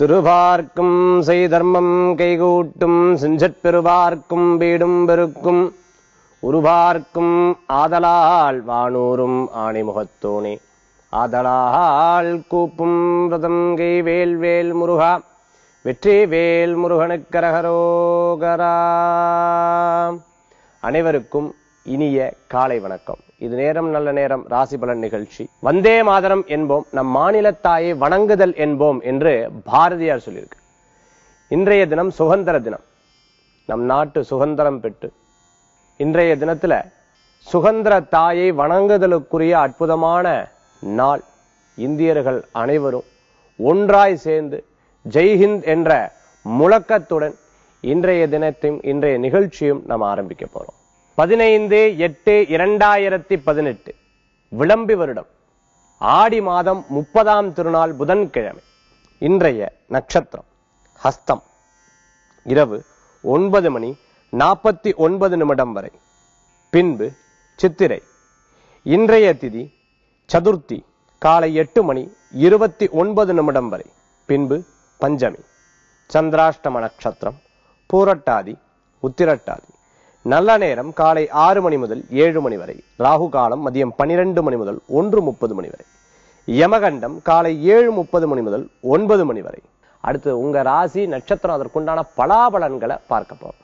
திருபார்க்கும் செய்தர்மம் கைகூட்டும் செஞ்சற்பெருபார்க்கும் வீடும் பெருக்கும் உருபார்க்கும் ஆதலால் வானூரும் ஆணிமுகத்தோனே ஆதலால் கூப்பும் ரதம் கை வேல் வேல் முருகா வெற்றி வேல் முருகனுக்கரகரோகரா அனைவருக்கும் இனிய காலை வணக்கம் இது நேரம் நல்ல நேரம் ராசி பலன் நிகழ்ச்சி வந்தே மாதரம் என்போம் நம் மாநிலத்தாயை வணங்குதல் என்போம் என்று பாரதியார் சொல்லியிருக்கு இன்றைய தினம் சுதந்திர தினம் நம் நாட்டு சுதந்திரம் பெற்று இன்றைய தினத்துல சுதந்திர தாயை வணங்குதலுக்குரிய அற்புதமான நாள் இந்தியர்கள் அனைவரும் ஒன்றாய் சேர்ந்து ஜெய்ஹிந்த் என்ற முழக்கத்துடன் இன்றைய தினத்தையும் இன்றைய நிகழ்ச்சியும் நாம் ஆரம்பிக்க போறோம் பதினைந்து எட்டு இரண்டாயிரத்தி பதினெட்டு விளம்பி வருடம் ஆடி மாதம் முப்பதாம் திருநாள் புதன்கிழமை இன்றைய நட்சத்திரம் ஹஸ்தம் இரவு ஒன்பது மணி நாற்பத்தி ஒன்பது நிமிடம் வரை பின்பு சித்திரை இன்றைய திதி சதுர்த்தி காலை எட்டு மணி இருபத்தி ஒன்பது நிமிடம் வரை பின்பு பஞ்சமி சந்திராஷ்டம நட்சத்திரம் பூரட்டாதி உத்திரட்டாதி நல்ல நேரம் காலை ஆறு மணி முதல் ஏழு மணி வரை ராகு காலம் மதியம் பனிரெண்டு மணி முதல் ஒன்று முப்பது மணி வரை யமகண்டம் காலை ஏழு முப்பது மணி முதல் ஒன்பது மணி வரை அடுத்து உங்க ராசி நட்சத்திரம் அதற்குண்டான பலாபலன்களை பார்க்க போறோம்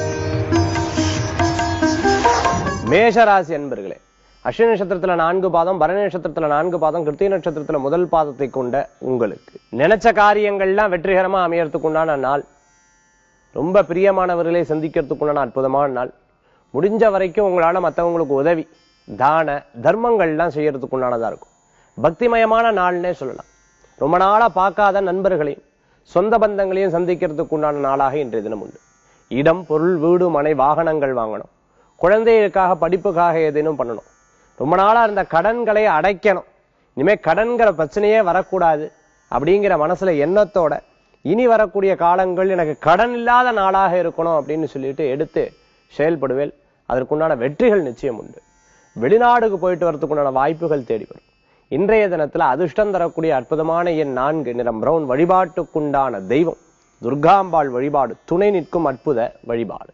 மேஷ ராசி அன்பர்களே அஸ்வினி நட்சத்திரத்துல நான்கு பாதம் பரணி நட்சத்திரத்துல நான்கு பாதம் கிருத்திக நட்சத்திரத்துல முதல் பாதத்தை கொண்ட உங்களுக்கு நினைச்ச காரியங்கள்லாம் வெற்றிகரமா அமையறதுக்கு உண்டான நாள் ரொம்ப பிரியமானவர்களை சந்திக்கிறதுக்கு உண்டான அற்புதமான நாள் முடிஞ்ச வரைக்கும் உங்களால மற்றவங்களுக்கு உதவி தான தர்மங்கள்லாம் செய்யறதுக்கு உண்டானதா இருக்கும் பக்திமயமான நாள்னே சொல்லலாம் ரொம்ப நாளா பார்க்காத நண்பர்களையும் சொந்த பந்தங்களையும் சந்திக்கிறதுக்கு உண்டான நாளாக இன்றைய தினம் உண்டு இடம் பொருள் வீடு மனை வாகனங்கள் வாங்கணும் குழந்தைகளுக்காக படிப்புக்காக ஏதேனும் பண்ணணும் ரொம்ப நாளா இருந்த கடன்களை அடைக்கணும் இனிமே கடன்கிற பிரச்சனையே வரக்கூடாது அப்படிங்கிற மனசுல எண்ணத்தோட இனி வரக்கூடிய காலங்கள் எனக்கு கடன் இல்லாத நாளாக இருக்கணும் அப்படின்னு சொல்லிட்டு எடுத்து செயல்படுவேல் அதற்குண்டான வெற்றிகள் நிச்சயம் உண்டு வெளிநாடுக்கு போயிட்டு வரதுக்குண்டான வாய்ப்புகள் தேடி வரும் இன்றைய தினத்துல அதிர்ஷ்டம் தரக்கூடிய அற்புதமான எண் நான்கு நிறம் பிரவுன் வழிபாட்டுக்குண்டான தெய்வம் துர்காம்பாள் வழிபாடு துணை நிற்கும் அற்புத வழிபாடு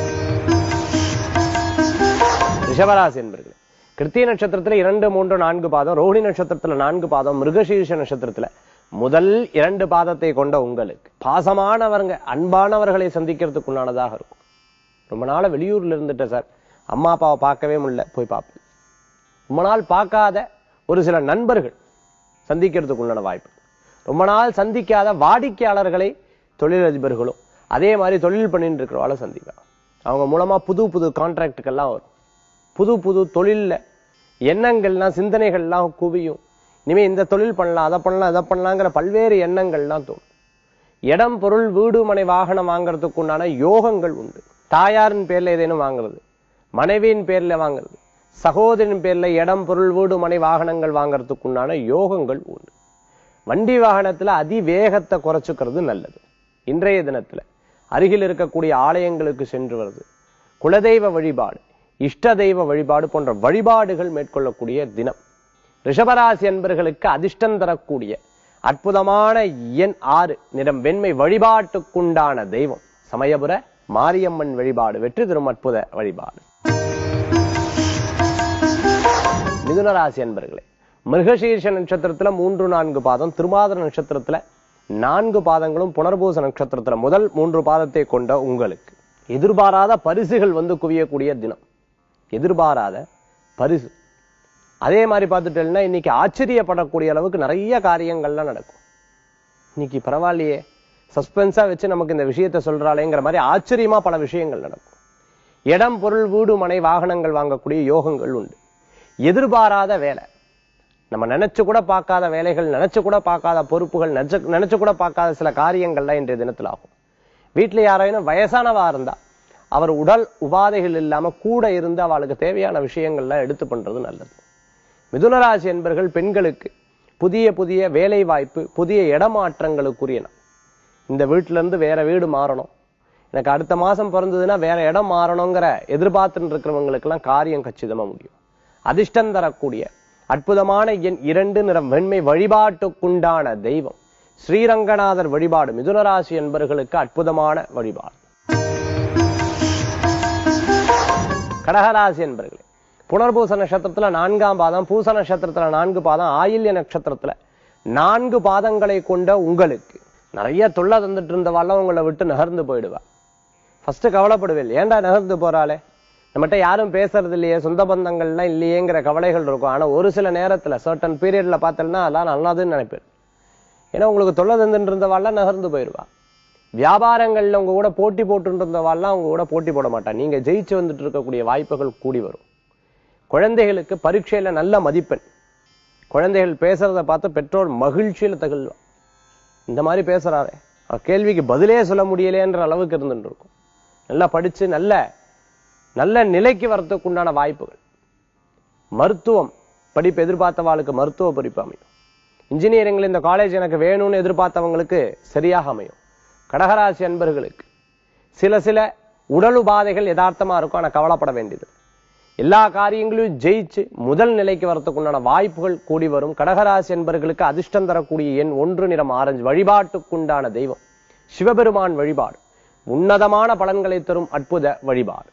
ரிஷபராசி என்பர்களே கிருத்திய நட்சத்திரத்துல இரண்டு மூன்று நான்கு பாதம் ரோஹிணி நட்சத்திரத்துல நான்கு பாதம் மிருகசீர்ஷ நட்சத்திரத்துல முதல் இரண்டு பாதத்தை கொண்ட உங்களுக்கு பாசமானவருங்க அன்பானவர்களை சந்திக்கிறதுக்குண்டானதாக இருக்கும் ரொம்ப நாள வெளியூர்ல இருந்துட்டேன் சார் அம்மா அப்பாவை பார்க்கவே முடியல போய் பார்ப்பேன் ரொம்ப நாள் பார்க்காத ஒரு சில நண்பர்கள் சந்திக்கிறதுக்குண்டான வாய்ப்பு ரொம்ப நாள் சந்திக்காத வாடிக்கையாளர்களை தொழிலதிபர்களும் அதே மாதிரி தொழில் பண்ணிட்டு இருக்கிறவாளை சந்திக்கலாம் அவங்க மூலமா புது புது கான்ட்ராக்டுக்கெல்லாம் வரும் புது புது தொழில்ல எண்ணங்கள்லாம் சிந்தனைகள்லாம் குவியும் இனிமே இந்த தொழில் பண்ணலாம் அதை பண்ணலாம் இதை பண்ணலாங்கிற பல்வேறு எண்ணங்கள்லாம் தோணும் இடம் பொருள் வீடு மனை வாகனம் வாங்குறதுக்கு உண்டான யோகங்கள் உண்டு தாயாரின் பேர்ல ஏதேனும் வாங்குறது மனைவியின் பேர்ல வாங்குறது சகோதரின் பேர்ல இடம் பொருள் வீடு மனை வாகனங்கள் வாங்குறதுக்கு உண்டான யோகங்கள் உண்டு வண்டி வாகனத்துல அதிவேகத்தை குறைச்சுக்கிறது நல்லது இன்றைய தினத்துல அருகில் இருக்கக்கூடிய ஆலயங்களுக்கு சென்று வருது குலதெய்வ வழிபாடு இஷ்ட தெய்வ வழிபாடு போன்ற வழிபாடுகள் மேற்கொள்ளக்கூடிய தினம் ரிஷபராசி அன்பர்களுக்கு அதிர்ஷ்டம் தரக்கூடிய அற்புதமான எண் ஆறு நிறம் வெண்மை வழிபாட்டுக்குண்டான தெய்வம் சமயபுர மாரியம்மன் வழிபாடு வெற்றி தரும் அற்புத வழிபாடு மிதுனராசி அன்பர்களே மிருகசீர்ஷ நட்சத்திரத்துல மூன்று நான்கு பாதம் திருமாதிர நட்சத்திரத்துல நான்கு பாதங்களும் புனர்பூச நட்சத்திரத்துல முதல் மூன்று பாதத்தை கொண்ட உங்களுக்கு எதிர்பாராத பரிசுகள் வந்து குவியக்கூடிய தினம் எதிர்பாராத பரிசு அதே மாதிரி பார்த்துட்டேன்னா இன்னைக்கு ஆச்சரியப்படக்கூடிய அளவுக்கு நிறைய காரியங்கள்லாம் நடக்கும் இன்னைக்கு பரவாயில்லையே சஸ்பென்ஸா வச்சு நமக்கு இந்த விஷயத்த சொல்றாளேங்கிற மாதிரி ஆச்சரியமா பல விஷயங்கள் நடக்கும் இடம் பொருள் வீடு மனை வாகனங்கள் வாங்கக்கூடிய யோகங்கள் உண்டு எதிர்பாராத வேலை நம்ம நினைச்சு கூட பார்க்காத வேலைகள் நினைச்சு கூட பார்க்காத பொறுப்புகள் நினைச்சு நினைச்சு கூட பார்க்காத சில காரியங்கள்லாம் இன்றைய தினத்தில் ஆகும் வீட்டுல யாராயினும் வயசானவா இருந்தா அவர் உடல் உபாதைகள் இல்லாம கூட இருந்து அவளுக்கு தேவையான விஷயங்கள்லாம் எடுத்து பண்றது நல்லது மிதுனராசி என்பர்கள் பெண்களுக்கு புதிய புதிய வேலை வாய்ப்பு புதிய இடமாற்றங்களுக்குரிய நாள் இந்த வீட்டுல இருந்து வேற வீடு மாறணும் எனக்கு அடுத்த மாசம் பிறந்ததுன்னா வேற இடம் மாறணுங்கிற எதிர்பார்த்துட்டு இருக்கிறவங்களுக்கு எல்லாம் காரியம் கச்சிதமா முடியும் அதிர்ஷ்டம் தரக்கூடிய அற்புதமான எண் இரண்டு நிறம் வெண்மை வழிபாட்டுக்குண்டான தெய்வம் ஸ்ரீரங்கநாதர் வழிபாடு மிதுனராசி என்பர்களுக்கு அற்புதமான வழிபாடு கடகராசி என்பர்களே புனர்பூச நட்சத்திரத்துல நான்காம் பாதம் பூச நட்சத்திரத்துல நான்கு பாதம் ஆயில்ய நட்சத்திரத்துல நான்கு பாதங்களை கொண்ட உங்களுக்கு நிறைய தொல்லை தந்துட்டு இருந்தவாள்லாம் உங்களை விட்டு நகர்ந்து போயிடுவா ஃபர்ஸ்ட் கவலைப்படுவேன் ஏன்டா நகர்ந்து போறாளே நம்மகிட்ட யாரும் பேசுறது இல்லையே சொந்த பந்தங்கள்லாம் இல்லையேங்கிற கவலைகள் இருக்கும் ஆனா ஒரு சில நேரத்துல சர்டன் பீரியட்ல பார்த்தோம்னா அதெல்லாம் நல்லாதுன்னு நினைப்பேன் ஏன்னா உங்களுக்கு தொல்லை தந்துட்டு இருந்தவாள்லாம் நகர்ந்து போயிடுவா வியாபாரங்கள்ல உங்க கூட போட்டி போட்டு இருந்தவாள்லாம் உங்க கூட போட்டி போட மாட்டா நீங்க ஜெயிச்சு வந்துட்டு இருக்கக்கூடிய வாய்ப்புகள் கூடி வரும் குழந்தைகளுக்கு பரீட்சையில நல்ல மதிப்பெண் குழந்தைகள் பேசுறத பார்த்து பெற்றோர் மகிழ்ச்சியில தகழ்வா இந்த மாதிரி பேசுறாரே அவர் கேள்விக்கு பதிலே சொல்ல முடியலையேன்ற அளவுக்கு இருந்துட்டு இருக்கும் நல்லா படிச்சு நல்ல நல்ல நிலைக்கு வரத்துக்கு உண்டான வாய்ப்புகள் மருத்துவம் படிப்பு எதிர்பார்த்தவாளுக்கு மருத்துவ படிப்பு அமையும் இன்ஜினியரிங்ல இந்த காலேஜ் எனக்கு வேணும்னு எதிர்பார்த்தவங்களுக்கு சரியாக அமையும் கடகராசி அன்பர்களுக்கு சில சில உடல் உபாதைகள் யதார்த்தமா இருக்கும் ஆனா கவலைப்பட வேண்டியது எல்லா காரியங்களையும் ஜெயிச்சு முதல் நிலைக்கு வரத்துக்கு உண்டான வாய்ப்புகள் கூடி வரும் கடகராசி என்பர்களுக்கு அதிர்ஷ்டம் தரக்கூடிய எண் ஒன்று நிறம் ஆரஞ்சு வழிபாட்டுக்குண்டான தெய்வம் சிவபெருமான் வழிபாடு உன்னதமான பலன்களை தரும் அற்புத வழிபாடு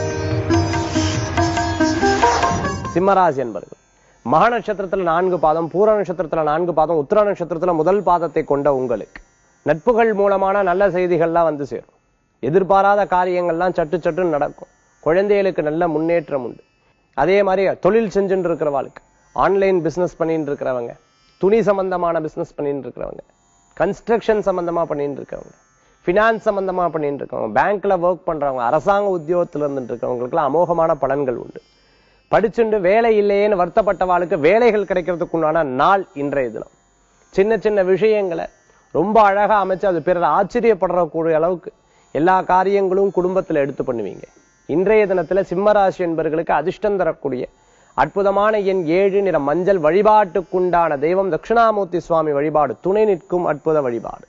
சிம்மராசி என்பர்கள் மக நட்சத்திரத்துல நான்கு பாதம் பூர நட்சத்திரத்துல நான்கு பாதம் உத்திர நட்சத்திரத்துல முதல் பாதத்தை கொண்ட உங்களுக்கு நட்புகள் மூலமான நல்ல செய்திகள்லாம் வந்து சேரும் எதிர்பாராத காரியங்கள்லாம் சட்டு சட்டுன்னு நடக்கும் குழந்தைகளுக்கு நல்ல முன்னேற்றம் உண்டு அதே மாதிரி தொழில் செஞ்சுட்டு இருக்கிறவாளுக்கு ஆன்லைன் பிசினஸ் பண்ணிட்டு இருக்கிறவங்க துணி சம்பந்தமான பிசினஸ் பண்ணிட்டு இருக்கிறவங்க கன்ஸ்ட்ரக்ஷன் சம்பந்தமா பண்ணிட்டு இருக்கிறவங்க ஃபினான்ஸ் சம்பந்தமா பண்ணிட்டு இருக்கவங்க பேங்க்ல ஒர்க் பண்றவங்க அரசாங்க உத்தியோகத்துல இருந்துட்டு இருக்கிறவங்களுக்குலாம் அமோகமான பலன்கள் உண்டு படிச்சுண்டு வேலை இல்லையேன்னு வருத்தப்பட்டவாளுக்கு வேலைகள் கிடைக்கிறதுக்கு உண்டான நாள் இன்றைய தினம் சின்ன சின்ன விஷயங்களை ரொம்ப அழகா அமைச்சு அது பிறர் ஆச்சரியப்படுறக்கூடிய அளவுக்கு எல்லா காரியங்களும் குடும்பத்துல எடுத்து பண்ணுவீங்க இன்றைய தினத்துல சிம்மராசி என்பவர்களுக்கு அதிர்ஷ்டம் தரக்கூடிய அற்புதமான எண் ஏழு நிற மஞ்சள் வழிபாட்டுக்குண்டான தெய்வம் தட்சிணாமூர்த்தி சுவாமி வழிபாடு துணை நிற்கும் அற்புத வழிபாடு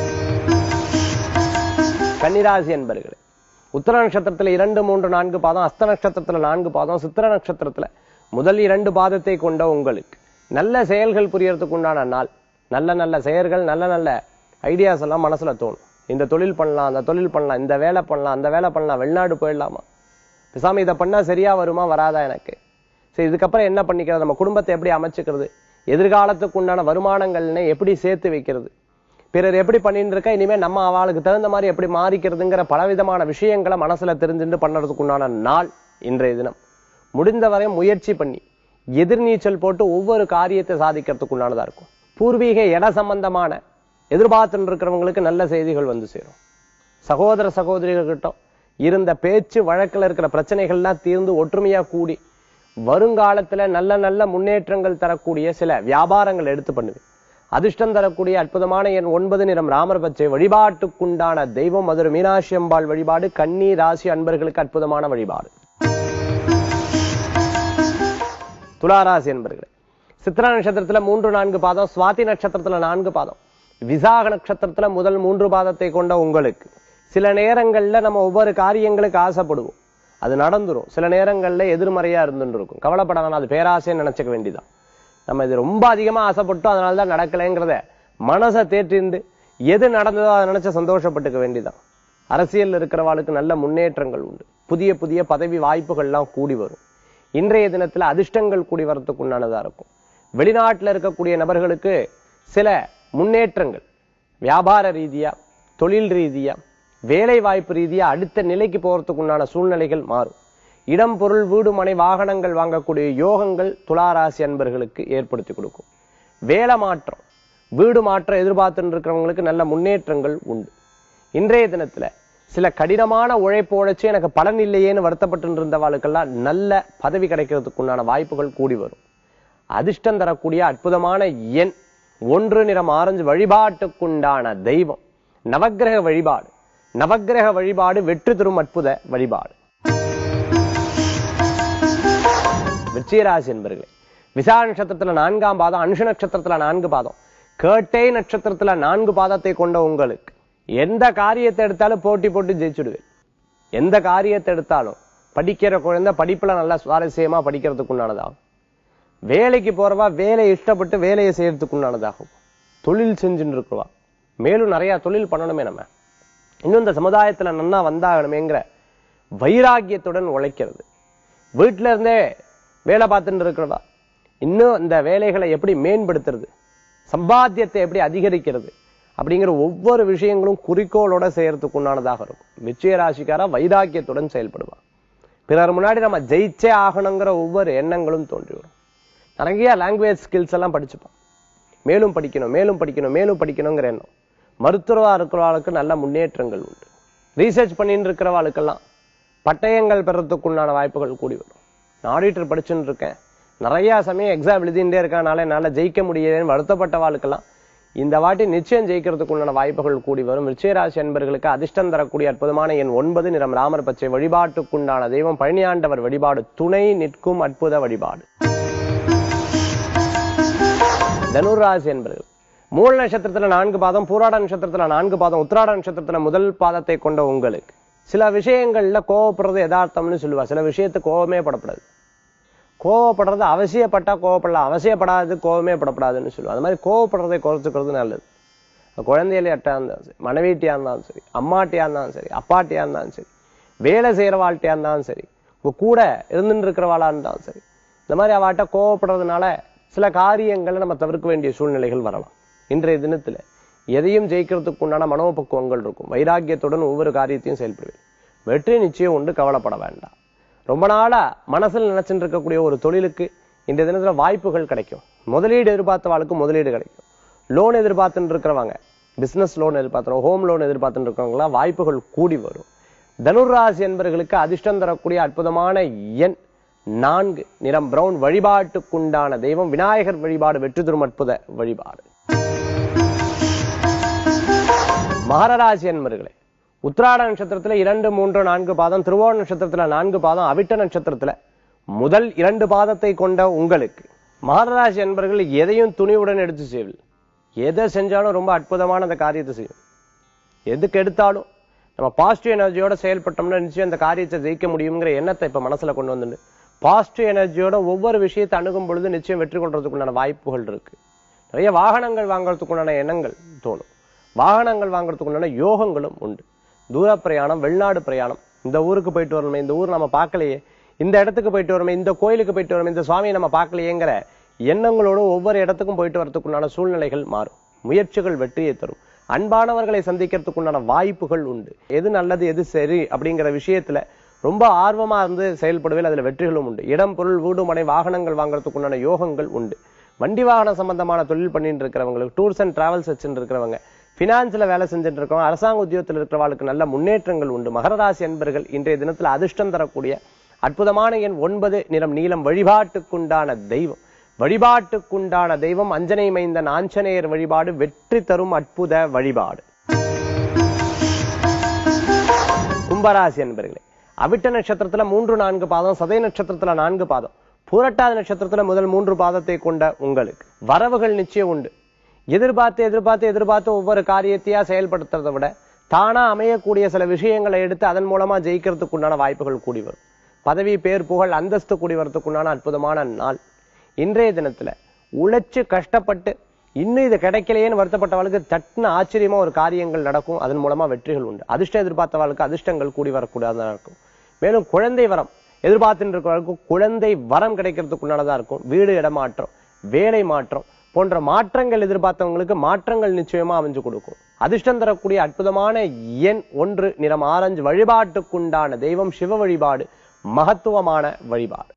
கன்னிராசி என்பர்களே உத்தர நட்சத்திரத்துல இரண்டு மூன்று நான்கு பாதம் அஸ்த நட்சத்திரத்துல நான்கு பாதம் சித்திர நட்சத்திரத்துல முதல் இரண்டு பாதத்தை கொண்ட உங்களுக்கு நல்ல செயல்கள் புரியறதுக்கு உண்டான நாள் நல்ல நல்ல செயல்கள் நல்ல நல்ல ஐடியாஸ் எல்லாம் மனசுல தோணும் இந்த தொழில் பண்ணலாம் அந்த தொழில் பண்ணலாம் இந்த வேலை பண்ணலாம் அந்த வேலை பண்ணலாம் வெளிநாடு போயிடலாமா பேசாம இதை பண்ணா சரியா வருமா வராதா எனக்கு சரி இதுக்கப்புறம் என்ன பண்ணிக்கிறது நம்ம குடும்பத்தை எப்படி அமைச்சுக்கிறது எதிர்காலத்துக்கு உண்டான வருமானங்கள்னு எப்படி சேர்த்து வைக்கிறது பிறர் எப்படி பண்ணிட்டு இருக்கா இனிமே நம்ம அவளுக்கு தகுந்த மாதிரி எப்படி மாறிக்கிறதுங்கிற பலவிதமான விஷயங்களை மனசுல தெரிஞ்சுட்டு பண்றதுக்கு உண்டான நாள் இன்றைய தினம் முடிந்தவரை முயற்சி பண்ணி எதிர்நீச்சல் போட்டு ஒவ்வொரு காரியத்தை சாதிக்கிறதுக்கு உண்டானதா இருக்கும் பூர்வீக இட சம்பந்தமான எதிர்பார்த்துட்டு இருக்கிறவங்களுக்கு நல்ல செய்திகள் வந்து சேரும் சகோதர சகோதரிகள்கிட்ட இருந்த பேச்சு வழக்குல இருக்கிற பிரச்சனைகள்லாம் தீர்ந்து ஒற்றுமையா கூடி வருங்காலத்துல நல்ல நல்ல முன்னேற்றங்கள் தரக்கூடிய சில வியாபாரங்கள் எடுத்து பண்ணுவேன் அதிர்ஷ்டம் தரக்கூடிய அற்புதமான என் ஒன்பது நிறம் ராமர் பச்சை வழிபாட்டுக்குண்டான தெய்வம் மதுரை மீனாட்சி அம்பாள் வழிபாடு கன்னி ராசி அன்பர்களுக்கு அற்புதமான வழிபாடு துளாராசி என்பர்களே சித்ரா நட்சத்திரத்துல மூன்று நான்கு பாதம் சுவாதி நட்சத்திரத்துல நான்கு பாதம் விசாக நட்சத்திரத்துல முதல் மூன்று பாதத்தை கொண்ட உங்களுக்கு சில நேரங்கள்ல நம்ம ஒவ்வொரு காரியங்களுக்கு ஆசைப்படுவோம் அது நடந்துரும் சில நேரங்கள்ல எதிர்மறையா இருந்துட்டு இருக்கும் கவலைப்பட வேணாம் அது பேராசைன்னு நினைச்சுக்க வேண்டியதான் நம்ம இது ரொம்ப அதிகமா ஆசைப்பட்டோம் அதனால தான் நடக்கலைங்கிறத மனசை தேற்றிந்து எது நடந்ததோ அதை நினைச்சு சந்தோஷப்பட்டுக்க வேண்டியதான் அரசியல் இருக்கிறவாளுக்கு நல்ல முன்னேற்றங்கள் உண்டு புதிய புதிய பதவி வாய்ப்புகள்லாம் கூடி வரும் இன்றைய தினத்துல அதிர்ஷ்டங்கள் கூடி வரத்துக்கு உண்டானதா இருக்கும் வெளிநாட்டுல இருக்கக்கூடிய நபர்களுக்கு சில முன்னேற்றங்கள் வியாபார ரீதியா தொழில் ரீதியா வேலை வாய்ப்பு ரீதியா அடுத்த நிலைக்கு போறதுக்கு உண்டான சூழ்நிலைகள் மாறும் இடம் பொருள் வீடு மனை வாகனங்கள் வாங்கக்கூடிய யோகங்கள் துளாராசி அன்பர்களுக்கு ஏற்படுத்தி கொடுக்கும் வேலை மாற்றம் வீடு மாற்றம் எதிர்பார்த்துட்டு இருக்கிறவங்களுக்கு நல்ல முன்னேற்றங்கள் உண்டு இன்றைய தினத்துல சில கடினமான உழைப்பு உழைச்சு எனக்கு பலன் இல்லையேன்னு வருத்தப்பட்டு இருந்தவாளுக்கெல்லாம் நல்ல பதவி கிடைக்கிறதுக்கு உண்டான வாய்ப்புகள் கூடி வரும் அதிர்ஷ்டம் தரக்கூடிய அற்புதமான எண் ஒன்று நிறம் ஆரஞ்சு வழிபாட்டுக்குண்டான தெய்வம் நவக்கிரக வழிபாடு நவக்கிரக வழிபாடு வெற்றி தரும் அற்புத வழிபாடு விருச்சிகராசி என்பர்களே விசா நட்சத்திரத்துல நான்காம் பாதம் அனுஷ நட்சத்திரத்துல நான்கு பாதம் கேட்டை நட்சத்திரத்துல நான்கு பாதத்தை கொண்ட உங்களுக்கு எந்த காரியத்தை எடுத்தாலும் போட்டி போட்டு ஜெயிச்சுடுவேன் எந்த காரியத்தை எடுத்தாலும் படிக்கிற குழந்தை படிப்புல நல்லா சுவாரஸ்யமா படிக்கிறதுக்கு உண்டானதாகும் வேலைக்கு போறவா வேலையை இஷ்டப்பட்டு வேலையை செய்யறதுக்கு உண்டானதாகும் தொழில் செஞ்சுட்டு இருக்கிறவா மேலும் நிறைய தொழில் பண்ணணுமே நம்ம இன்னும் இந்த சமுதாயத்துல நன்னா வந்தாகணுமேங்கிற வைராக்கியத்துடன் உழைக்கிறது வீட்டுல இருந்தே வேலை பார்த்துட்டு இருக்கிறவா இன்னும் இந்த வேலைகளை எப்படி மேம்படுத்துறது சம்பாத்தியத்தை எப்படி அதிகரிக்கிறது அப்படிங்கிற ஒவ்வொரு விஷயங்களும் குறிக்கோளோட செய்யறதுக்கு உண்டானதாக இருக்கும் நிச்சய ராசிக்காரா வைராக்கியத்துடன் செயல்படுவான் பிறர் முன்னாடி நம்ம ஜெயிச்சே ஆகணுங்கிற ஒவ்வொரு எண்ணங்களும் தோன்றி வரும் நிறைய லாங்குவேஜ் ஸ்கில்ஸ் எல்லாம் படிச்சுப்போம் மேலும் படிக்கணும் மேலும் படிக்கணும் மேலும் படிக்கணுங்கிற எண்ணம் மருத்துவரா இருக்கிறவாளுக்கு நல்ல முன்னேற்றங்கள் உண்டு ரீசர்ச் பண்ணிட்டு இருக்கிறவாளுக்கெல்லாம் பட்டயங்கள் பெறத்துக்கு உண்டான வாய்ப்புகள் கூடி வரும் நான் ஆடிட்டர் படிச்சுட்டு இருக்கேன் நிறைய சமயம் எக்ஸாம் எழுதிட்டே இருக்கனால என்னால ஜெயிக்க முடியலன்னு வருத்தப்பட்டவாளுக்கெல்லாம் இந்த வாட்டி நிச்சயம் ஜெயிக்கிறதுக்கு உண்டான வாய்ப்புகள் கூடி வரும் விருச்சிகராசி என்பர்களுக்கு அதிர்ஷ்டம் தரக்கூடிய அற்புதமான எண் ஒன்பது நிறம் ராமர் பச்சை வழிபாட்டுக்குண்டான தெய்வம் பழனியாண்டவர் வழிபாடு துணை நிற்கும் அற்புத வழிபாடு தனுராசி என்பர்கள் மூல நட்சத்திரத்துல நான்கு பாதம் பூராட நட்சத்திரத்துல நான்கு பாதம் உத்திராட நட்சத்திரத்துல முதல் பாதத்தை கொண்ட உங்களுக்கு சில விஷயங்கள்ல கோவப்படுறது யதார்த்தம்னு சொல்லுவா சில விஷயத்துக்கு கோவமே படப்படாது கோவப்படுறது அவசியப்பட்டா கோவப்படலாம் அவசியப்படாது கோவமே படப்படாதுன்னு சொல்லுவா அது மாதிரி கோவப்படுறதை குறைச்சுக்கிறது நல்லது குழந்தையிலையா இருந்தாலும் சரி மனைவிட்டியா இருந்தாலும் சரி அம்மாட்டியா இருந்தாலும் சரி அப்பாட்டியா இருந்தாலும் சரி வேலை செய்யறவாழ்ட்டியா இருந்தாலும் சரி உங்க கூட இருந்துட்டு இருக்கிறவாளா இருந்தாலும் சரி இந்த மாதிரி அவாட்ட கோவப்படுறதுனால சில காரியங்களை நம்ம தவிர்க்க வேண்டிய சூழ்நிலைகள் வரலாம் இன்றைய தினத்துல எதையும் ஜெயிக்கிறதுக்கு உண்டான மனோபக்குவங்கள் இருக்கும் வைராக்கியத்துடன் ஒவ்வொரு காரியத்தையும் செயல்படுவேன் வெற்றி நிச்சயம் உண்டு கவலைப்பட வேண்டாம் ரொம்ப நாளா மனசுல நினைச்சுட்டு இருக்கக்கூடிய ஒரு தொழிலுக்கு இந்த தினத்துல வாய்ப்புகள் கிடைக்கும் முதலீடு எதிர்பார்த்தவாளுக்கு முதலீடு கிடைக்கும் லோன் எதிர்பார்த்துட்டு இருக்கிறவங்க பிசினஸ் லோன் எதிர்பார்த்துறோம் ஹோம் லோன் எதிர்பார்த்துட்டு இருக்கிறவங்களாம் வாய்ப்புகள் கூடி வரும் தனுராசி என்பவர்களுக்கு அதிர்ஷ்டம் தரக்கூடிய அற்புதமான எண் நான்கு நிறம் பிரவுன் வழிபாட்டுக்குண்டான தெய்வம் விநாயகர் வழிபாடு வெற்றி தரும் அற்புத வழிபாடு மகரராசி என்பர்களே உத்திராட நட்சத்திரத்துல இரண்டு மூன்று நான்கு பாதம் திருவோண நட்சத்திரத்துல நான்கு பாதம் அவிட்ட நட்சத்திரத்துல முதல் இரண்டு பாதத்தை கொண்ட உங்களுக்கு மகரராசி என்பர்கள் எதையும் துணிவுடன் எடுத்து செய்வீர்கள் எதை செஞ்சாலும் ரொம்ப அற்புதமான அந்த காரியத்தை செய்யும் எதுக்கு எடுத்தாலும் நம்ம பாசிட்டிவ் எனர்ஜியோட செயல்பட்டோம்னா நிச்சயம் அந்த காரியத்தை ஜெயிக்க முடியுங்கிற எண்ணத்தை இப்ப மனசுல கொண்டு வந்துட்டு பாசிட்டிவ் எனர்ஜியோட ஒவ்வொரு விஷயத்தை அணுகும் பொழுது நிச்சயம் வெற்றி கொள்றதுக்குண்டான வாய்ப்புகள் இருக்கு நிறைய வாகனங்கள் வாங்குறதுக்குண்டான எண்ணங்கள் தோணும் வாகனங்கள் வாங்குறதுக்குண்டான யோகங்களும் உண்டு தூர பிரயாணம் வெளிநாடு பிரயாணம் இந்த ஊருக்கு போயிட்டு வரணுமே இந்த ஊர் நம்ம பார்க்கலையே இந்த இடத்துக்கு போயிட்டு வரணுமே இந்த கோயிலுக்கு போயிட்டு வரணுமே இந்த சுவாமியை நம்ம பார்க்கலையேங்கிற எண்ணங்களோட ஒவ்வொரு இடத்துக்கும் போயிட்டு வரதுக்குண்டான சூழ்நிலைகள் மாறும் முயற்சிகள் வெற்றியை தரும் அன்பானவர்களை சந்திக்கிறதுக்குண்டான வாய்ப்புகள் உண்டு எது நல்லது எது சரி அப்படிங்கிற விஷயத்துல ரொம்ப ஆர்வமா இருந்து செயல்படுவேன் அதுல வெற்றிகளும் உண்டு இடம் பொருள் வீடு மனை வாகனங்கள் வாங்குறதுக்குண்டான யோகங்கள் உண்டு வண்டி வாகனம் சம்பந்தமான தொழில் பண்ணிட்டு இருக்கிறவங்களுக்கு டூர்ஸ் அண்ட் டிராவல்ஸ் வச்சுட்டு இருக்கிறவங்க பினான்ஸ்ல வேலை செஞ்சுட்டு இருக்கவங்க அரசாங்க உத்தியோகத்தில் இருக்கிறவங்களுக்கு நல்ல முன்னேற்றங்கள் உண்டு மகர ராசி என்பர்கள் இன்றைய தினத்துல அதிர்ஷ்டம் தரக்கூடிய அற்புதமான எண் ஒன்பது நிறம் நீளம் வழிபாட்டுக்குண்டான தெய்வம் வழிபாட்டுக்குண்டான தெய்வம் அஞ்சனை மைந்தன் ஆஞ்சநேயர் வழிபாடு வெற்றி தரும் அற்புத வழிபாடு கும்பராசி என்பர்களே அவிட்ட நட்சத்திரத்துல மூன்று நான்கு பாதம் சதய நட்சத்திரத்துல நான்கு பாதம் பூரட்டாதி நட்சத்திரத்துல முதல் மூன்று பாதத்தை கொண்ட உங்களுக்கு வரவுகள் நிச்சயம் உண்டு எதிர்பார்த்து எதிர்பார்த்து எதிர்பார்த்து ஒவ்வொரு காரியத்தையா செயல்படுத்துறதை விட தானா அமையக்கூடிய சில விஷயங்களை எடுத்து அதன் மூலமா ஜெயிக்கிறதுக்கு உண்டான வாய்ப்புகள் கூடி வரும் பதவி பேர் புகழ் அந்தஸ்து கூடி வரதுக்குண்டான அற்புதமான நாள் இன்றைய தினத்துல உழைச்சு கஷ்டப்பட்டு இன்னும் இது கிடைக்கலையேன்னு வருத்தப்பட்டவளுக்கு தட்டுன ஆச்சரியமா ஒரு காரியங்கள் நடக்கும் அதன் மூலமா வெற்றிகள் உண்டு அதிர்ஷ்டம் எதிர்பார்த்தவளுக்கு அதிர்ஷ்டங்கள் கூடி வரக்கூடியதா இருக்கும் மேலும் குழந்தை வரம் எதிர்பார்த்துட்டு இருக்கிறவர்களுக்கு குழந்தை வரம் கிடைக்கிறதுக்கு உண்டானதா இருக்கும் வீடு இடமாற்றம் வேலை மாற்றம் போன்ற மாற்றங்கள் எதிர்பார்த்தவங்களுக்கு மாற்றங்கள் நிச்சயமா அமைஞ்சு கொடுக்கும் அதிர்ஷ்டம் தரக்கூடிய அற்புதமான எண் ஒன்று நிறம் ஆரஞ்சு வழிபாட்டுக்குண்டான தெய்வம் சிவ வழிபாடு மகத்துவமான வழிபாடு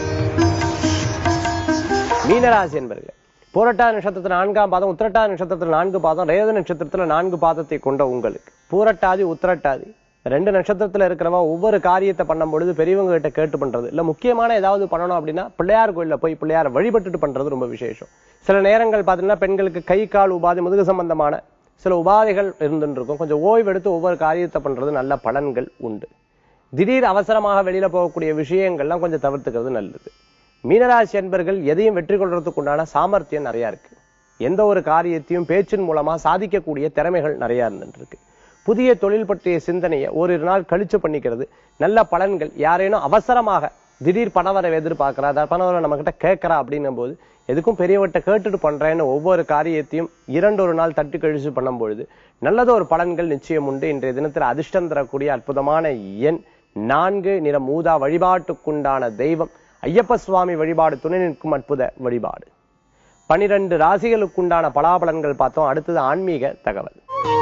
மீனராசி என்பர்கள் பூரட்டா நட்சத்திரத்துல நான்காம் பாதம் உத்திரட்டா நட்சத்திரத்துல நான்கு பாதம் ரேத நட்சத்திரத்துல நான்கு பாதத்தை கொண்ட உங்களுக்கு பூரட்டாதி உத்திரட்டாதி ரெண்டு நட்சத்திரத்துல இருக்கிறவா ஒவ்வொரு காரியத்தை பண்ணும் பொழுது பெரியவங்க கிட்ட கேட்டு பண்றது இல்ல முக்கியமான ஏதாவது பண்ணணும் அப்படின்னா பிள்ளையார் கோயில்ல போய் பிள்ளையார் வழிபட்டுட்டு பண்றது ரொம்ப விசேஷம் சில நேரங்கள் பாத்தீங்கன்னா பெண்களுக்கு கை கால் உபாதை முதுகு சம்பந்தமான சில உபாதைகள் இருந்துட்டு இருக்கும் கொஞ்சம் ஓய்வு எடுத்து ஒவ்வொரு காரியத்தை பண்றது நல்ல பலன்கள் உண்டு திடீர் அவசரமாக வெளியில போகக்கூடிய விஷயங்கள்லாம் கொஞ்சம் தவிர்த்துக்கிறது நல்லது மீனராசி என்பர்கள் எதையும் வெற்றி கொள்றதுக்கு உண்டான சாமர்த்தியம் நிறைய இருக்கு எந்த ஒரு காரியத்தையும் பேச்சின் மூலமா சாதிக்கக்கூடிய திறமைகள் நிறைய இருந்துட்டு இருக்கு புதிய தொழில் பற்றிய சிந்தனையை ஓரிரு நாள் கழிச்சு பண்ணிக்கிறது நல்ல பலன்கள் யாரேனும் அவசரமாக திடீர் பணவரவை எதிர்பார்க்கிறா அதாவது பணவரவை நம்ம கிட்ட கேட்கறா அப்படின்னும் போது எதுக்கும் பெரியவர்கிட்ட கேட்டுட்டு பண்றேன்னு ஒவ்வொரு காரியத்தையும் இரண்டொரு நாள் தட்டி கழிச்சு பண்ணும் பொழுது நல்லது ஒரு பலன்கள் நிச்சயம் உண்டு இன்றைய தினத்தில் அதிர்ஷ்டம் தரக்கூடிய அற்புதமான எண் நான்கு நிற மூதா வழிபாட்டுக்குண்டான தெய்வம் ஐயப்ப சுவாமி வழிபாடு துணை நிற்கும் அற்புத வழிபாடு பனிரெண்டு ராசிகளுக்குண்டான பலாபலன்கள் பார்த்தோம் அடுத்தது ஆன்மீக தகவல்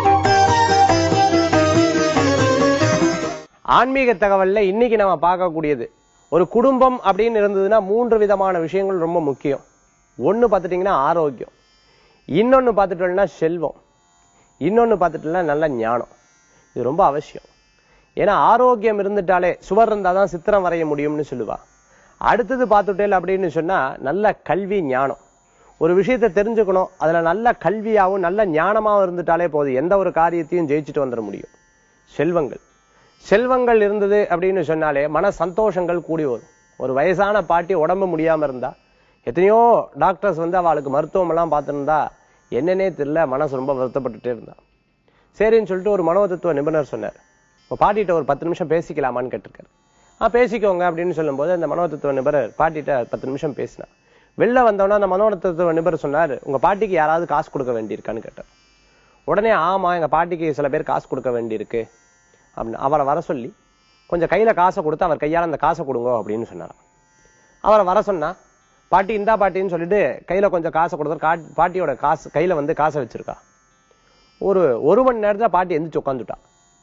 ஆன்மீக தகவல்ல இன்னைக்கு நம்ம பார்க்கக்கூடியது ஒரு குடும்பம் அப்படின்னு இருந்ததுன்னா மூன்று விதமான விஷயங்கள் ரொம்ப முக்கியம் ஒண்ணு பார்த்துட்டீங்கன்னா ஆரோக்கியம் இன்னொன்னு பார்த்துட்டோம்னா செல்வம் இன்னொன்னு பார்த்துட்டோம்னா நல்ல ஞானம் இது ரொம்ப அவசியம் ஏன்னா ஆரோக்கியம் இருந்துட்டாலே சுவர் இருந்தாதான் சித்திரம் வரைய முடியும்னு சொல்லுவா அடுத்தது பார்த்துட்டேல் அப்படின்னு சொன்னா நல்ல கல்வி ஞானம் ஒரு விஷயத்தை தெரிஞ்சுக்கணும் அதுல நல்ல கல்வியாவும் நல்ல ஞானமாவும் இருந்துட்டாலே போதும் எந்த ஒரு காரியத்தையும் ஜெயிச்சுட்டு வந்துட முடியும் செல்வங்கள் செல்வங்கள் இருந்தது அப்படின்னு சொன்னாலே மன சந்தோஷங்கள் கூடி வரும் ஒரு வயசான பாட்டி உடம்பு முடியாம இருந்தா எத்தனையோ டாக்டர்ஸ் வந்து அவளுக்கு மருத்துவம் எல்லாம் பார்த்திருந்தா என்னன்னே தெரியல மனசு ரொம்ப வருத்தப்பட்டுட்டே இருந்தா சரின்னு சொல்லிட்டு ஒரு மனோதத்துவ நிபுணர் சொன்னார் இப்போ பாட்டிகிட்ட ஒரு பத்து நிமிஷம் பேசிக்கலாமான்னு கேட்டிருக்காரு ஆ பேசிக்கோங்க அப்படின்னு சொல்லும்போது அந்த மனோதத்துவ நிபுணர் பாட்டிகிட்ட பத்து நிமிஷம் பேசினா வெளில வந்தோன்னா அந்த மனோதத்துவ நிபுணர் சொன்னார் உங்க பாட்டிக்கு யாராவது காசு கொடுக்க வேண்டியிருக்கான்னு கேட்டார் உடனே ஆமா எங்க பாட்டிக்கு சில பேர் காசு கொடுக்க வேண்டியிருக்கு அப்படின்னு அவரை வர சொல்லி கொஞ்சம் கையில காசை கொடுத்து அவர் கையால அந்த காசை கொடுங்க அப்படின்னு சொன்னாராம் அவரை வர சொன்னா பாட்டி இந்தா பாட்டின்னு சொல்லிட்டு கையில கொஞ்சம் காசை கொடுத்தாரு கா- பாட்டியோட காசு கையில வந்து காசை வச்சிருக்கா ஒரு ஒரு மணி நேரத்துல பாட்டி எந்திரிச்சு உட்காந்துட்டா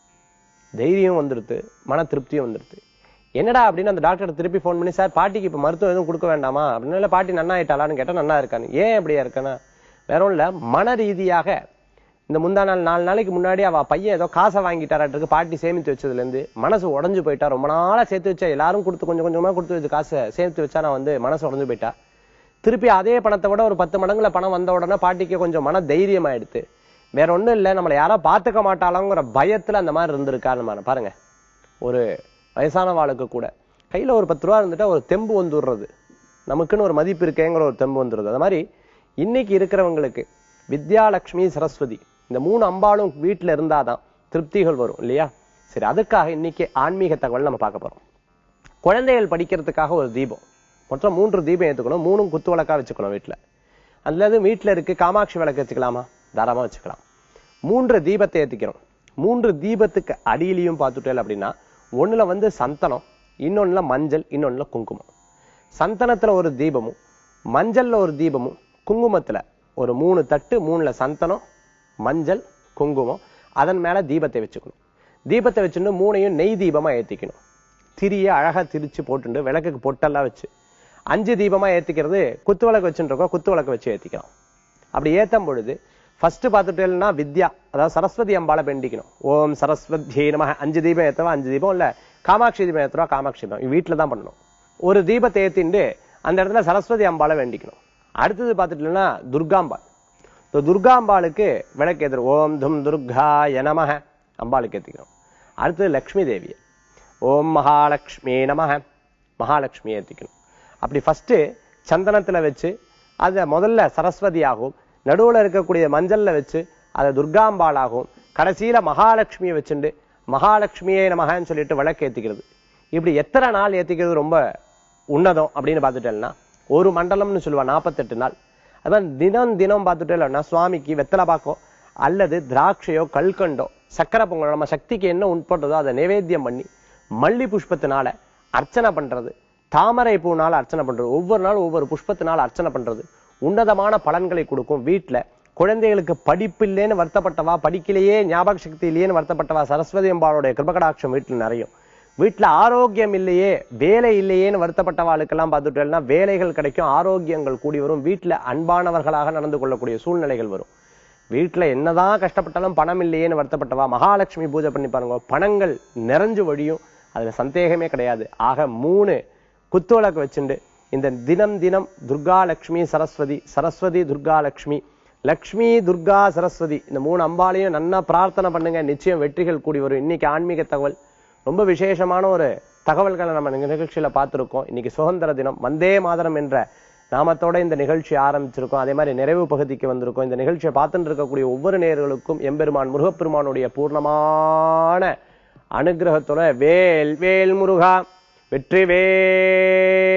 தைரியம் வந்துடுது மன திருப்தியும் வந்துடுது என்னடா அப்படின்னு அந்த டாக்டர் திருப்பி ஃபோன் பண்ணி சார் பாட்டிக்கு இப்ப மருத்துவம் எதுவும் கொடுக்க வேண்டாமா அப்படின்னு இல்ல பாட்டி நன்னா ஆயிட்டாளான்னு கேட்டா நன்னா இருக்கான்னு ஏன் அப்படியா இருக்கனா வேற ஒண்ணும் இல்ல மன ரீதியாக இந்த முந்தா நாள் நாலு நாளைக்கு முன்னாடி அவ பையன் ஏதோ காசை வாங்கிட்டாராட்டுக்கு பாட்டி சேமித்து வச்சதுல இருந்து மனசு உடைஞ்சு போயிட்டா ரொம்ப நாளா சேர்த்து வச்சா எல்லாரும் கொடுத்து கொஞ்சம் கொஞ்சமா கொடுத்து வச்ச காசை சேர்த்து வச்சா நான் வந்து மனசு உடைஞ்சு போயிட்டா திருப்பி அதே பணத்தை விட ஒரு பத்து மடங்குல பணம் வந்த உடனே பாட்டிக்கு கொஞ்சம் மன தைரியம் ஆயிடுத்து வேற ஒண்ணும் இல்ல நம்மளை யாரோ பாத்துக்க மாட்டாளாங்கிற பயத்துல அந்த மாதிரி இருந்திருக்கான்னு பாருங்க ஒரு வயசானவாளுக்கு கூட கையில ஒரு பத்து ரூபா இருந்துட்டா ஒரு தெம்பு வந்துடுறது நமக்குன்னு ஒரு மதிப்பு இருக்கேங்கிற ஒரு தெம்பு வந்துடுறது அது மாதிரி இன்னைக்கு இருக்கிறவங்களுக்கு வித்யாலட்சுமி சரஸ்வதி இந்த மூணு அம்பாளும் வீட்டுல இருந்தாதான் திருப்திகள் வரும் இல்லையா சரி அதுக்காக இன்னைக்கு ஆன்மீக தகவல் நம்ம பார்க்க போறோம் குழந்தைகள் படிக்கிறதுக்காக ஒரு தீபம் மொத்தம் மூன்று தீபம் ஏத்துக்கணும் மூணும் குத்து விளக்கா வச்சுக்கணும் வீட்டுல அதுல இருந்து வீட்டுல இருக்கு காமாட்சி விளக்கு வச்சுக்கலாமா தாராளமா வச்சுக்கலாம் மூன்று தீபத்தை ஏத்திக்கிறோம் மூன்று தீபத்துக்கு அடியிலையும் பார்த்துட்டேன் அப்படின்னா ஒண்ணுல வந்து சந்தனம் இன்னொன்னுல மஞ்சள் இன்னொன்னுல குங்குமம் சந்தனத்துல ஒரு தீபமும் மஞ்சள்ல ஒரு தீபமும் குங்குமத்துல ஒரு மூணு தட்டு மூணுல சந்தனம் மஞ்சள் குங்குமம் அதன் மேல தீபத்தை வச்சுக்கணும் தீபத்தை வச்சுட்டு மூணையும் நெய் தீபமா ஏத்திக்கணும் திரிய அழகா திரிச்சு போட்டுண்டு விளக்குக்கு பொட்டெல்லாம் வச்சு அஞ்சு தீபமா ஏத்திக்கிறது குத்து விளக்கு வச்சுருக்கோம் குத்து விளக்கு வச்சு ஏத்திக்கலாம் அப்படி ஏத்தும் பொழுது ஃபர்ஸ்ட் பார்த்துட்டேன்னா வித்யா அதாவது சரஸ்வதி அம்பாளை வேண்டிக்கணும் ஓம் சரஸ்வதி நம அஞ்சு தீபம் ஏத்தவா அஞ்சு தீபம் இல்ல காமாட்சி தீபம் ஏத்துவா காமாட்சி தீபம் வீட்டுல தான் பண்ணணும் ஒரு தீபத்தை ஏத்திண்டு அந்த இடத்துல சரஸ்வதி அம்பாளை வேண்டிக்கணும் அடுத்தது பார்த்துட்டோம்னா துர்காம்பாள் இந்த துர்காம்பாளுக்கு விளக்கு ஏத்துற ஓம் தும் துர்காய நமஹ அம்பாளுக்கு ஏத்திக்கிறோம் அடுத்தது லக்ஷ்மி தேவியை ஓம் மகாலட்சுமி நமஹ மகாலட்சுமி ஏத்திக்கணும் அப்படி ஃபர்ஸ்ட் சந்தனத்துல வச்சு அதை முதல்ல சரஸ்வதியாகவும் நடுவுல இருக்கக்கூடிய மஞ்சள்ல வச்சு அதை துர்காம்பாளாகவும் கடைசியில மகாலட்சுமியை வச்சுண்டு மகாலட்சுமியே நமகன்னு சொல்லிட்டு விளக்கு ஏத்திக்கிறது இப்படி எத்தனை நாள் ஏத்திக்கிறது ரொம்ப உன்னதம் அப்படின்னு பார்த்துட்டேன்னா ஒரு மண்டலம்னு சொல்லுவா நாற்பத்தெட்டு நாள் அதான் தினம் தினம் பார்த்துட்டேன்னா சுவாமிக்கு வெத்தலை பாக்கோ அல்லது திராட்சையோ கல்கண்டோ சக்கரை பொங்கல் நம்ம சக்திக்கு என்ன உட்பட்டதோ அதை நைவேத்தியம் பண்ணி மல்லி புஷ்பத்தினால அர்ச்சனை பண்றது தாமரை பூனால அர்ச்சனை பண்றது ஒவ்வொரு நாளும் ஒவ்வொரு புஷ்பத்தினால அர்ச்சனை பண்றது உன்னதமான பலன்களை கொடுக்கும் வீட்டுல குழந்தைகளுக்கு படிப்பு இல்லைன்னு வருத்தப்பட்டவா படிக்கலையே ஞாபக சக்தி இல்லையேன்னு வருத்தப்பட்டவா சரஸ்வதி அம்பாளுடைய கிருபகடாட்சம் வீட்டுல நிறையும் வீட்டுல ஆரோக்கியம் இல்லையே வேலை இல்லையேன்னு வருத்தப்பட்டவாளுக்கெல்லாம் பார்த்துட்டோம்னா வேலைகள் கிடைக்கும் ஆரோக்கியங்கள் கூடி வரும் வீட்டுல அன்பானவர்களாக நடந்து கொள்ளக்கூடிய சூழ்நிலைகள் வரும் வீட்டுல என்னதான் கஷ்டப்பட்டாலும் பணம் இல்லையேன்னு வருத்தப்பட்டவா மகாலட்சுமி பூஜை பண்ணி பாருங்க பணங்கள் நிறைஞ்சு வழியும் அதுல சந்தேகமே கிடையாது ஆக மூணு குத்துவிளக்கு வச்சுண்டு இந்த தினம் தினம் துர்கா லக்ஷ்மி சரஸ்வதி சரஸ்வதி துர்கா லக்ஷ்மி லக்ஷ்மி துர்கா சரஸ்வதி இந்த மூணு அம்பாலையும் நன்னா பிரார்த்தனை பண்ணுங்க நிச்சயம் வெற்றிகள் கூடி வரும் இன்னைக்கு ஆன்மீக தகவல் ரொம்ப விசேஷமான ஒரு தகவல்களை நம்ம இந்த நிகழ்ச்சியில பார்த்திருக்கோம் இன்னைக்கு சுதந்திர தினம் வந்தே மாதரம் என்ற நாமத்தோட இந்த நிகழ்ச்சி ஆரம்பிச்சிருக்கோம் அதே மாதிரி நிறைவு பகுதிக்கு வந்திருக்கோம் இந்த நிகழ்ச்சியை பார்த்துட்டு இருக்கக்கூடிய ஒவ்வொரு நேயர்களுக்கும் எம்பெருமான் முருகப்பெருமானுடைய பூர்ணமான அனுகிரகத்தோட வேல் வேல் முருகா வெற்றி வேல்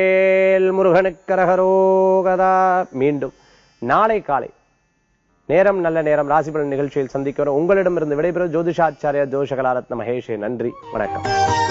வெற்றிவேல் முருகனுக்கரகரோகதா மீண்டும் நாளை காலை நேரம் நல்ல நேரம் ராசிபலன் நிகழ்ச்சியில் சந்திக்கிறோம் உங்களிடமிருந்து விடைபெறும் ஜோதிஷாச்சாரியா ஜோஷகலாரத்ன மகேஷே நன்றி வணக்கம்